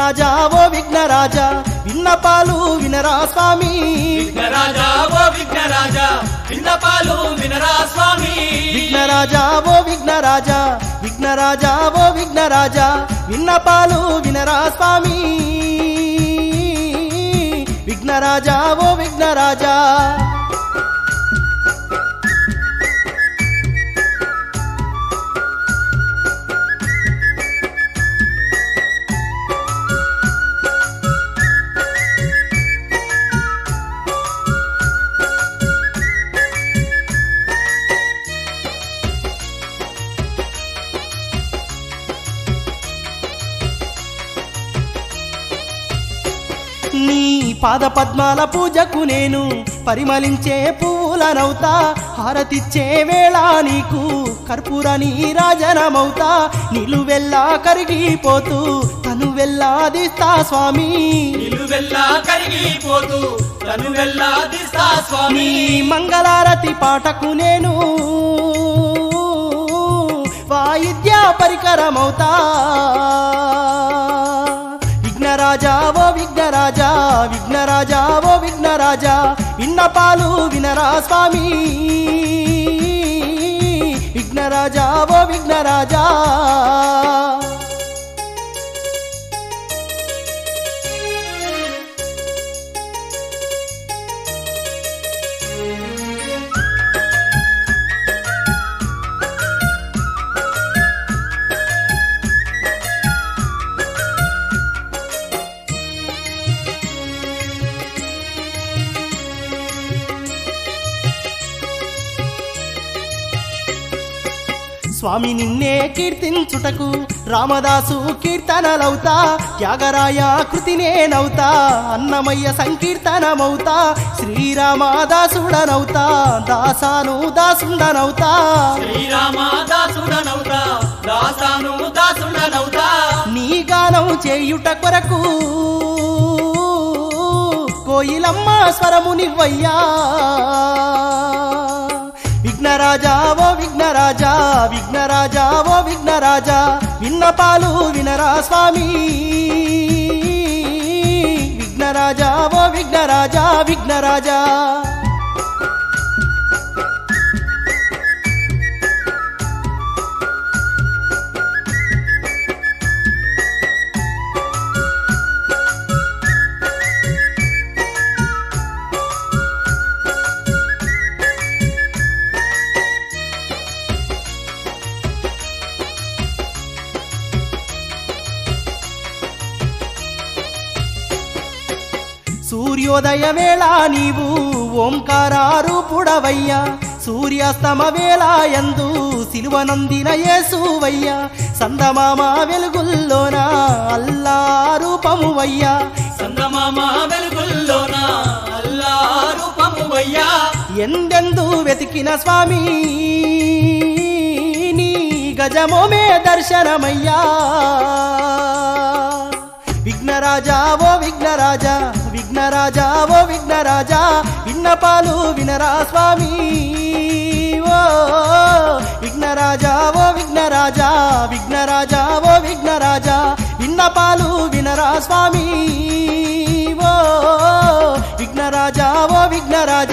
విఘ్నరాజా ఓ విఘ్నరాజా విన్నపాలు వినరా స్వామి విఘ్నరాజా ఓ విఘ్నరాజా విన్నపాలు వినరా స్వామి విఘ్నరాజా ఓ విఘ్నరాజా విఘ్నరాజా ఓ విఘ్నరాజా విన్నపాలు వినరా స్వామి విఘ్నరాజా ఓ విఘ్నరాజా నీ పాద పద్మాల పూజకు నేను పరిమళించే పువ్వులనవుతా హారతిచ్చే వేళ నీకు కర్పూర నీరాజనమవుతా నిలువెల్లా కరిగిపోతూ తను వెళ్ళాదిస్తా స్వామి నిలువెల్లా కరిగిపోతూ తను వెళ్ళా దిస్తా నీ స్వామి మంగళారతి పాటకు నేను వాయిద్య పరికరమవుతా విఘ్నరాజా ఓ విఘ్నరాజా విఘ్నరాజా ఓ విఘ్నరాజా విన్నపాలు వినరా స్వామి విఘ్నరాజా ఓ విఘ్నరాజా స్వామి నిన్నే కీర్తించుటకు రామదాసు కీర్తనలవుతా త్యాగరాయ కృతినేనవుతా అన్నమయ్య సంకీర్తనమవుతా శ్రీరామదాసుడనవుతా దాసాను దాసుండనవుతా శ్రీరామ దాసుడనవుతా దాసాను దాసుడనవుతా నీ గానం చేయుట కొరకు కోయిలమ్మ స్వరము నివ్వయ్యా విఘ్నరాజా ఓ విఘ్నరాజా విఘ్నరాజా ఓ విఘ్నరాజా విన్నపాలు వినరా స్వామి విఘ్నరాజా ఓ విఘ్నరాజా విఘ్నరాజా సూర్యోదయ వేళ నీవు ఓంకారారూపుడవయ్యా సూర్యాస్తమ వేళ ఎందు సిలువనందిన యేసువయ్యా సందమామ వెలుగుల్లోన అల్లా రూపమువయ్యా సందమామ వెలుగుల్లోన అల్లా రూపము వయ్యా ఎందెందు వెతికిన స్వామి నీ గజమోమే దర్శనమయ్యా విఘ్నరాజా ఓ విఘ్నరాజా విఘ్నరాజా ఓ విఘ్నరాజా విన్నపాలు వినరా స్వామి ఓ విఘ్నరాజా ఓ విఘ్నరాజా విఘ్నరాజా ఓ విఘ్నరాజా విన్నపాలు వినరా స్వామి ఓ విఘ్నరాజా ఓ విఘ్నరాజా